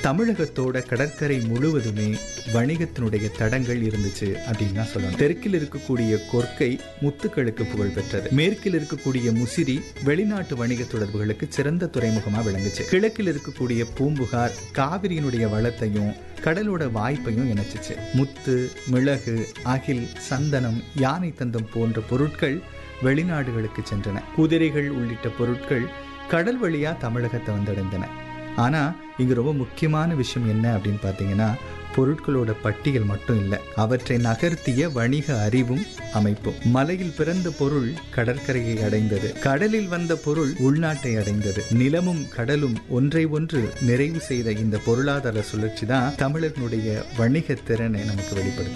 தமிழகத்தோட கடற்கரை முழுவதுமே வணிகத்தினுடைய தடங்கள் இருந்துச்சு அப்படின்னு தான் சொல்லணும் தெற்கில் இருக்கக்கூடிய கொர்க்கை முத்துக்களுக்கு புகழ் பெற்றது மேற்கில் இருக்கக்கூடிய முசிறி வெளிநாட்டு வணிக தொடர்புகளுக்கு சிறந்த துறைமுகமா விளங்குச்சு கிழக்கில் இருக்கக்கூடிய பூம்புகார் காவிரியினுடைய வளத்தையும் கடலோட வாய்ப்பையும் இணைச்சிச்சு முத்து மிளகு அகில் சந்தனம் யானை தந்தம் போன்ற பொருட்கள் வெளிநாடுகளுக்கு சென்றன குதிரைகள் உள்ளிட்ட பொருட்கள் கடல் வழியா தமிழகத்தை வந்தடைந்தன ஆனா இங்க ரொம்ப முக்கியமான விஷயம் என்ன அப்படின்னு பார்த்தீங்கன்னா பொருட்களோட பட்டியல் மட்டும் இல்லை அவற்றை நகர்த்திய வணிக அறிவும் அமைப்பும் மலையில் பிறந்த பொருள் கடற்கரையை அடைந்தது கடலில் வந்த பொருள் உள்நாட்டை அடைந்தது நிலமும் கடலும் ஒன்றை ஒன்று நிறைவு செய்த இந்த பொருளாதார சுழற்சி தான் தமிழர்களுடைய வணிக திறனை நமக்கு வெளிப்படுத்தும்